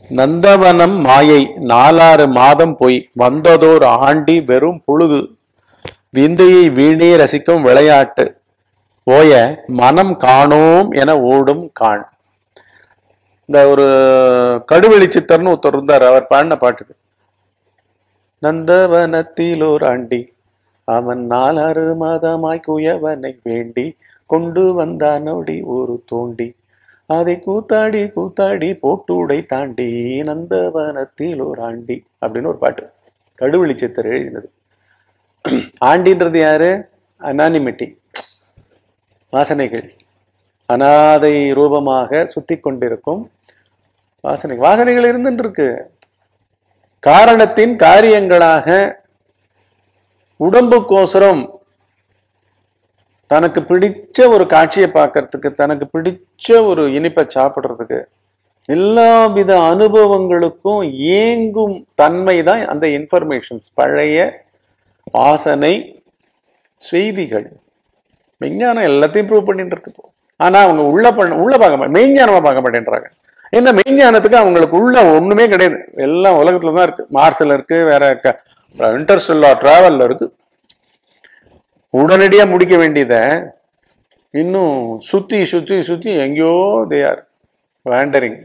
நந்தவனம் மாயை நாலாறு மாதம் போய் வந்ததோர் ஆண்டி வெறும் புழுகு விந்தையை வீணே ரசிக்கும் விளையாட்டு ஓய மனம் காணோம் என ஓடும் காண் இந்த ஒரு கடுவெளி சித்தர்னு ஒருத்தர் இருந்தார் அவர் பாடின பாட்டுது நந்தவனத்தில் ஓர் ஆண்டி அவன் நாலாறு மாதமாய் குயவனை வேண்டி கொண்டு வந்தானோடி ஒரு தோண்டி அதை கூத்தாடி கூத்தாடி போட்டுடை தாண்டி நந்தவனத்தில் ஒரு ஆண்டி அப்படின்னு ஒரு பாட்டு கடுவெளி சித்தர் எழுதினது ஆண்டின்றது யாரு அனானிமிட்டி வாசனைகள் அனாதை ரூபமாக சுத்தி கொண்டிருக்கும் வாசனை வாசனைகள் இருந்துட்டு இருக்கு காரணத்தின் காரியங்களாக உடம்புக்கோசரம் தனக்கு பிடிச்ச ஒரு காட்சியை பார்க்கறதுக்கு தனக்கு பிடிச்ச ஒரு இனிப்பை சாப்பிடுறதுக்கு எல்லா வித அனுபவங்களுக்கும் ஏங்கும் தன்மை தான் அந்த இன்ஃபர்மேஷன்ஸ் பழைய வாசனை செய்திகள் விஞ்ஞானம் எல்லாத்தையும் ப்ரூவ் பண்ணிட்டு இருக்கு இப்போ. ஆனா அவங்க உள்ள பண்ண உள்ள பார்க்க மாட்டேன் மெய்ஞானமா பார்க்க மாட்டேன்றாங்க என்ன மெய்ஞானத்துக்கு அவங்களுக்கு உள்ள ஒண்ணுமே கிடையாது எல்லாம் உலகத்துல தான் இருக்கு மார்ஸ்ல இருக்கு வேற இன்டர்ஸ்டெல்லா டிராவல்ல இருக்கு உடனடியா முடிக்க வேண்டியத இன்னும் சுத்தி சுத்தி சுத்தி எங்கேயோ தே ஆர் வேண்டரிங்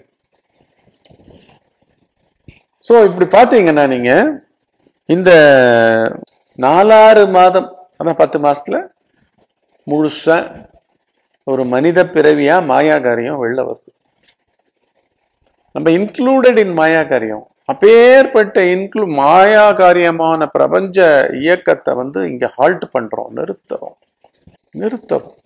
ஸோ இப்படி பார்த்தீங்கன்னா நீங்க இந்த நாலாறு மாதம் அதான் பத்து மாசத்துல முழுசா ஒரு மனித பிறவியா மாயாகாரியம் வெளில வருது நம்ம இன்க்ளூடட் இன் மாயாகாரியம் அப்பேற்பட்ட இன்க்ளூ மாயாகாரியமான பிரபஞ்ச இயக்கத்தை வந்து இங்க ஹால்ட் பண்றோம் நிறுத்துறோம் நிறுத்துறோம்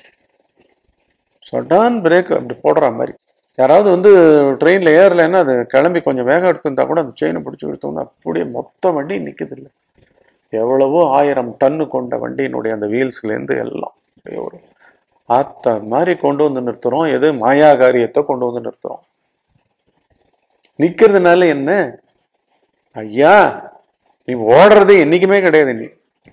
சடான் பிரேக் அப்படி போடுற மாதிரி யாராவது வந்து ட்ரெயினில் ஏறலைன்னா அது கிளம்பி கொஞ்சம் வேகம் எடுத்திருந்தா கூட அந்த செயினை பிடிச்சி எடுத்தோம்னா அப்படியே மொத்த வண்டி நிற்குது இல்லை எவ்வளவோ ஆயிரம் டன்னு கொண்ட வண்டியினுடைய அந்த வீல்ஸ்லேருந்து எல்லாம் அப்படியே ஒரு ஆத்த மாதிரி கொண்டு வந்து நிறுத்துறோம் எது மாயாகாரியத்தை கொண்டு வந்து நிறுத்துறோம் நிக்கிறதுனால என்ன ஐயா நீ ஓடுறது என்னைக்குமே கிடையாது நீ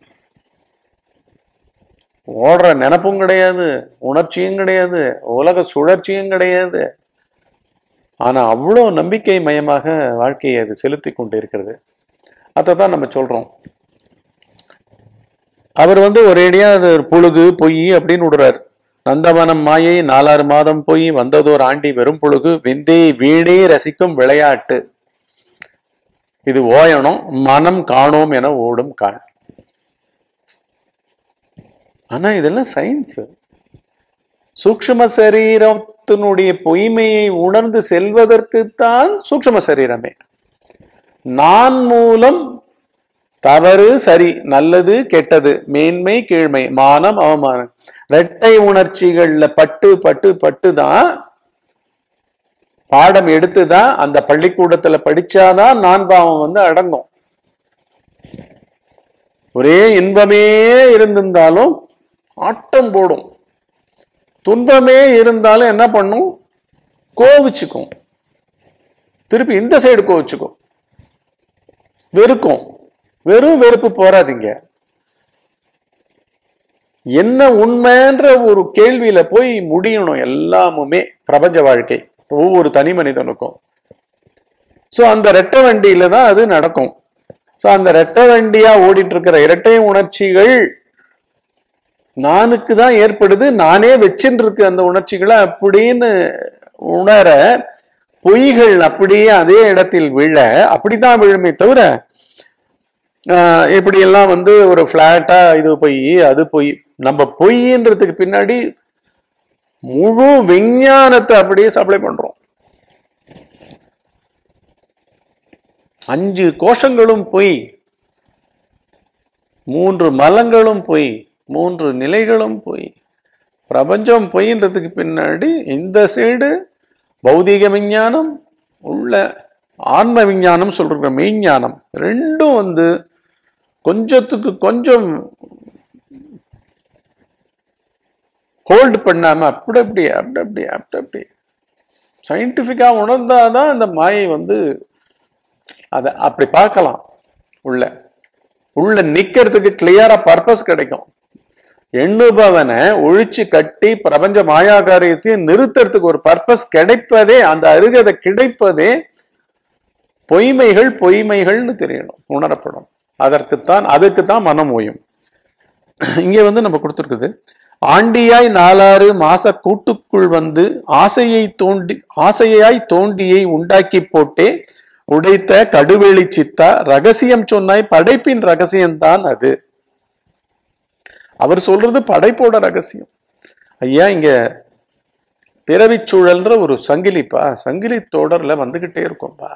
ஓடுற நினப்பும் கிடையாது உணர்ச்சியும் கிடையாது உலக சுழற்சியும் கிடையாது ஆனா அவ்வளோ நம்பிக்கை மயமாக வாழ்க்கையை அது செலுத்தி கொண்டு இருக்கிறது அதை தான் நம்ம சொல்றோம் அவர் வந்து ஒரேடியா அது ஒரு புழுகு பொய் அப்படின்னு விடுறாரு நந்தவனம் மாயை நாலாறு மாதம் போய் வந்ததோர் ஆண்டி வெறும் புழுகு விந்தை வீணே ரசிக்கும் விளையாட்டு இது ஓயணும் மனம் காணோம் என ஓடும் காண் ஆனா இதெல்லாம் சயின்ஸ் சூக்ஷ்ம சரீரத்தினுடைய பொய்மையை உணர்ந்து செல்வதற்குத்தான் சூக்ஷ்ம சரீரமே நான் மூலம் தவறு சரி நல்லது கெட்டது மேன்மை கீழ்மை மானம் அவமானம் இரட்டை உணர்ச்சிகள்ல பட்டு பட்டு பட்டு தான் பாடம் எடுத்துதான் அந்த பள்ளிக்கூடத்துல படிச்சாதான் நான் பாவம் வந்து அடங்கும் ஒரே இன்பமே இருந்திருந்தாலும் ஆட்டம் போடும் துன்பமே இருந்தாலும் என்ன பண்ணும் கோவிச்சுக்கும் திருப்பி இந்த சைடு கோவிச்சுக்கும் வெறுக்கும் வெறும் வெறுப்பு போறாதீங்க என்ன உண்மைன்ற ஒரு கேள்வியில போய் முடியணும் எல்லாமுமே பிரபஞ்ச வாழ்க்கை ஒவ்வொரு தனி மனிதனுக்கும் ஸோ அந்த ரெட்டை வண்டியில தான் அது நடக்கும் ஸோ அந்த ரெட்டை வண்டியா ஓடிட்டு இருக்கிற இரட்டை உணர்ச்சிகள் நானுக்கு தான் ஏற்படுது நானே வச்சுட்டு இருக்கு அந்த உணர்ச்சிகளை அப்படின்னு உணர பொய்கள் அப்படியே அதே இடத்தில் விழ அப்படிதான் விழுமே தவிர ஆஹ் இப்படி எல்லாம் வந்து ஒரு பிளாட்டா இது பொய் அது பொய் நம்ம பொய்ன்றதுக்கு பின்னாடி முழு விஞ்ஞானத்தை அப்படியே சப்ளை பண்றோம் அஞ்சு கோஷங்களும் பொய் மூன்று மலங்களும் பொய் மூன்று நிலைகளும் பொய் பிரபஞ்சம் பொய்ன்றதுக்கு பின்னாடி இந்த சைடு பௌதீக விஞ்ஞானம் உள்ள ஆன்ம விஞ்ஞானம் சொல்ற மெய்ஞானம் ரெண்டும் வந்து கொஞ்சத்துக்கு கொஞ்சம் ஹோல்டு பண்ணாம அப்படி அப்படி அப்படி அப்படி அப்படி அப்படி சயின்டிஃபிக்கா உணர்ந்தாதான் அந்த மாயை வந்து அதை அப்படி பார்க்கலாம் உள்ள உள்ள நிக்கிறதுக்கு கிளியரா பர்பஸ் கிடைக்கும் எண்ணுபவனை ஒழிச்சு கட்டி பிரபஞ்ச மாயாகாரியத்தையும் நிறுத்துறதுக்கு ஒரு பர்பஸ் கிடைப்பதே அந்த அருகதை கிடைப்பதே பொய்மைகள் பொய்மைகள்னு தெரியணும் உணரப்படும் அதற்குத்தான் அதுக்குத்தான் மனம் ஓயும் இங்கே வந்து நம்ம கொடுத்துருக்குது ஆண்டியாய் நாலாறு மாச கூட்டுக்குள் வந்து ஆசையை தோண்டி ஆசையாய் தோண்டியை உண்டாக்கி போட்டே உடைத்த கடுவெளி சித்தா ரகசியம் சொன்னாய் படைப்பின் ரகசியம்தான் அது அவர் சொல்றது படைப்போட ரகசியம் ஐயா இங்க பிறவிச் சூழல்ன்ற ஒரு சங்கிலிப்பா சங்கிலி தொடர்ல வந்துகிட்டே இருக்கும்பா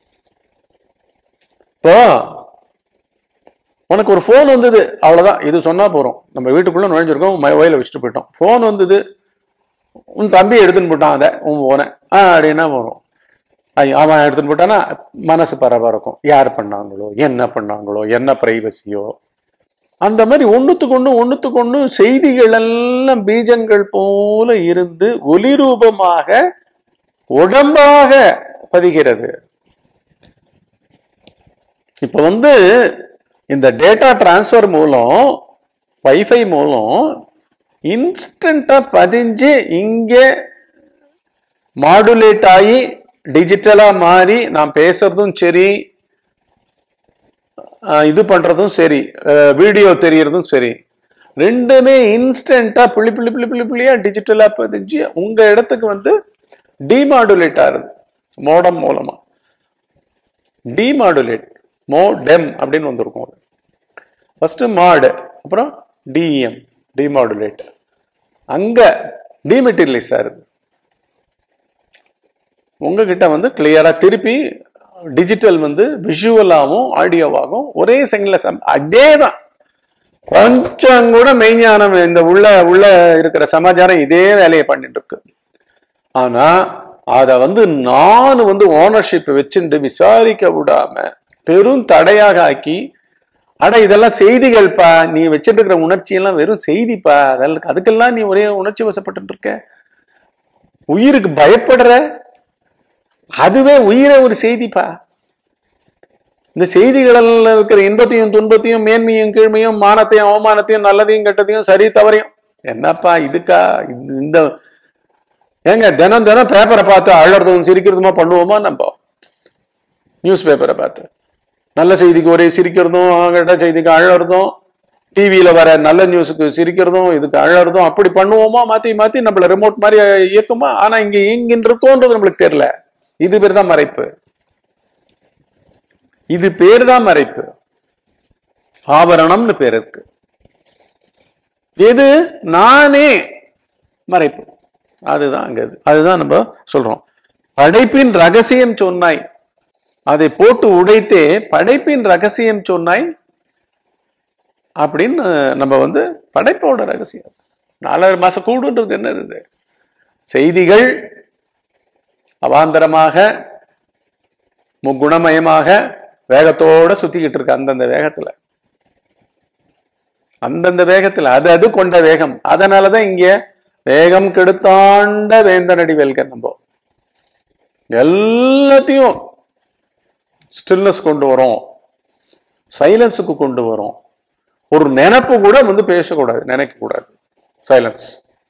இப்போ உனக்கு ஒரு ஃபோன் வந்தது அவ்வளவுதான் இது சொன்னா போறோம் நம்ம வீட்டுக்குள்ள நுழைஞ்சிருக்கோம் மொபைல வச்சுட்டு போயிட்டோம் ஃபோன் வந்தது உன் தம்பி எடுத்துன்னு போட்டான் அதை உன் போனேன் ஆ அப்படின்னா போறோம் ஐயோ அவன் எடுத்துன்னு போட்டானா மனசு பரபரக்கும் யார் பண்ணாங்களோ என்ன பண்ணாங்களோ என்ன பிரைவசியோ அந்த மாதிரி ஒண்ணுத்துக்கு ஒண்ணு ஒண்ணுத்துக்கு ஒண்ணு செய்திகள் எல்லாம் பீஜங்கள் போல இருந்து ஒலி ரூபமாக உடம்பாக பதிகிறது இப்ப வந்து இந்த டேட்டா டிரான்ஸ்ஃபர் மூலம் வைஃபை மூலம் இன்ஸ்டண்டா பதிஞ்சு இங்கே மாடுலேட் ஆகி டிஜிட்டலா மாறி நான் பேசுறதும் சரி அஹ் இது பண்றதும் சரி வீடியோ தெரியறதும் சரி ரெண்டுமே இன்ஸ்டன்டா புள்ளி புள்ளி புள்ளி புள்ளி புள்ளியா டிஜிட்டலா பதிஞ்சு உங்க இடத்துக்கு வந்து டிமாடுலேட் ஆகுது மோடம் மூலமா டிமாடுலேட் மோடெம் அப்படின்னு வந்திருக்கும் அது ஃபர்ஸ்ட் மாடு அப்புறம் டிஎம் டிமாடுலேட் அங்க டிமெட்டீரியலைஸ் ஆகுது உங்ககிட்ட வந்து கிளியரா திருப்பி டிஜிட்டல் வந்து விஷுவலாகவும் ஆடியோவாகவும் ஒரே செகண்ட்ல அதே தான் கொஞ்சம் கூட மெய்ஞானம் இந்த உள்ள உள்ள இருக்கிற சமாச்சாரம் இதே வேலையை பண்ணிட்டு இருக்கு ஆனா அத வந்து நான் வந்து ஓனர்ஷிப் வச்சுட்டு விசாரிக்க விடாம பெரும் தடையாக ஆக்கி அட இதெல்லாம் செய்திகள்ப்பா நீ வச்சிட்டு இருக்கிற உணர்ச்சி எல்லாம் வெறும் செய்திப்பா அதெல்லாம் அதுக்கெல்லாம் நீ ஒரே உணர்ச்சி வசப்பட்டு இருக்க உயிருக்கு பயப்படுற அதுவே உயிரை ஒரு செய்திப்பா இந்த செய்திகளில் இருக்கிற இன்பத்தையும் துன்பத்தையும் மேன்மையும் கீழ்மையும் மானத்தையும் அவமானத்தையும் நல்லதையும் கெட்டதையும் சரி தவறையும் என்னப்பா இதுக்கா இது- இந்த ஏங்க தினம் தினம் பேப்பரை பார்த்து அழறதும் சிரிக்கிறதுமா பண்ணுவோமா நம்ம நியூஸ் பேப்பரை பார்த்து நல்ல செய்திக்கு ஒரே சிரிக்கிறதும் கெட்ட செய்திக்கு அழறதும் டிவியில வர நல்ல நியூஸுக்கு சிரிக்கிறதும் இதுக்கு அழறதும் அப்படி பண்ணுவோமா மாத்தி மாத்தி நம்மள ரிமோட் மாதிரி இயக்குமா ஆனா இங்க எங்கின்னு இருக்கோன்றது நம்மளுக்கு தெரியல இது பேர் தான் மறைப்பு இது பேர் தான் மறைப்பு ஆபரணம்னு பேர் இருக்கு எது நானே மறைப்பு அதுதான் அங்க இது. அதுதான் நம்ம சொல்றோம் படைப்பின் ரகசியம் சொன்னாய் அதை போட்டு உடைத்தே படைப்பின் ரகசியம் சொன்னாய் அப்படின்னு நம்ம வந்து படைப்போட ரகசியம் நாலாறு மாசம் கூடுன்றது என்னது இது செய்திகள் அவாந்தரமாக முக்குணமயமாக வேகத்தோட சுத்திக்கிட்டு இருக்கு அந்தந்த வேகத்துல அந்தந்த வேகத்துல அது அது கொண்ட வேகம் அதனாலதான் இங்க வேகம் கெடுத்தாண்ட வேந்தனடி வெல்க நம்ம எல்லாத்தையும் ஸ்டில்னஸ் கொண்டு வரோம் சைலன்ஸுக்கு கொண்டு வரோம் ஒரு நினைப்பு கூட வந்து பேசக்கூடாது நினைக்க கூடாது சைலன்ஸ்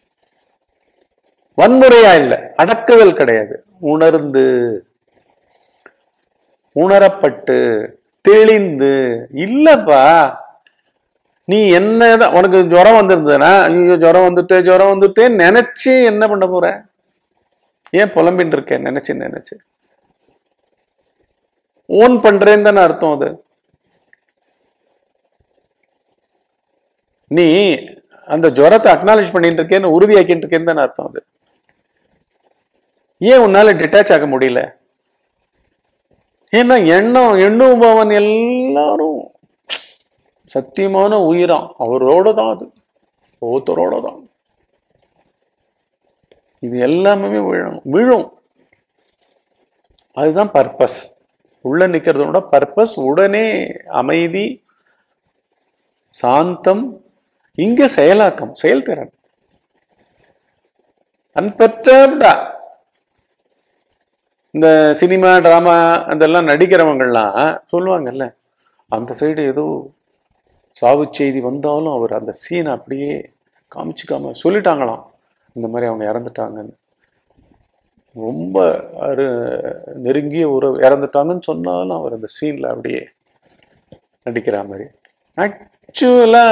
வன்முறையா இல்லை அடக்குதல் கிடையாது உணர்ந்து உணரப்பட்டு தெளிந்து இல்லப்பா நீ என்னதான் உனக்கு ஜுரம் வந்திருந்ததுன்னா ஐயோ ஜுரம் வந்துட்டு ஜுரம் வந்துட்டே நினைச்சு என்ன பண்ண போற ஏன் புலம்பின்னு இருக்க நினைச்சு நினைச்சு ஓன் பண்றேன்னு தானே அர்த்தம் அது நீ அந்த ஜுரத்தை அக்னாலேஜ் பண்ணிட்டு இருக்கேன்னு உறுதியாக்கிட்டு இருக்கேன்னு தானே அர்த்தம் அது ஏன் உன்னால டிட்டாச் ஆக முடியல ஏன்னா எண்ணம் எண்ணுபவன் எல்லாரும் சத்தியமான உயிராம் அவரோட தான் அது ஒருத்தரோட தான் இது எல்லாமே விழும் விழும் அதுதான் பர்பஸ் உள்ள நிக்கிறதோட பர்பஸ் உடனே அமைதி சாந்தம் இங்க செயலாக்கம் செயல்திறன் அன்பற்றா இந்த சினிமா டிராமா அதெல்லாம் நடிக்கிறவங்கலாம் சொல்லுவாங்கல்ல அந்த சைடு ஏதோ சாவு செய்தி வந்தாலும் அவர் அந்த சீனை அப்படியே காமிச்சுக்காம சொல்லிட்டாங்களாம் இந்த மாதிரி அவங்க இறந்துட்டாங்கன்னு ரொம்ப அரு நெருங்கிய உறவு இறந்துட்டாங்கன்னு சொன்னாலும் அவர் அந்த சீன்ல அப்படியே நடிக்கிற மாதிரி ஆக்சுவலா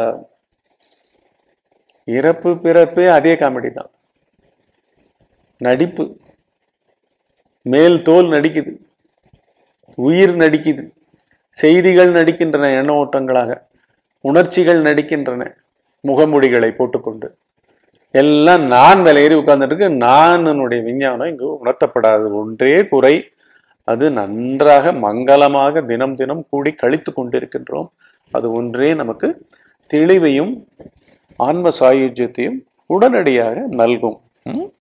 இறப்பு பிறப்பே அதே காமெடி தான் நடிப்பு மேல் தோல் நடிக்குது உயிர் நடிக்குது செய்திகள் நடிக்கின்றன எண்ண ஓட்டங்களாக உணர்ச்சிகள் நடிக்கின்றன முகமூடிகளை போட்டுக்கொண்டு எல்லாம் நான் மேல ஏறி உட்கார்ந்துட்டு இருக்கு நானுடைய விஞ்ஞானம் இங்கு உணர்த்தப்படாது ஒன்றே குறை அது நன்றாக மங்களமாக தினம் தினம் கூடி கழித்து கொண்டிருக்கின்றோம் அது ஒன்றே நமக்கு தெளிவையும் ஆன்ம சாயுஜ்யத்தையும் உடனடியாக நல்கும் ம்?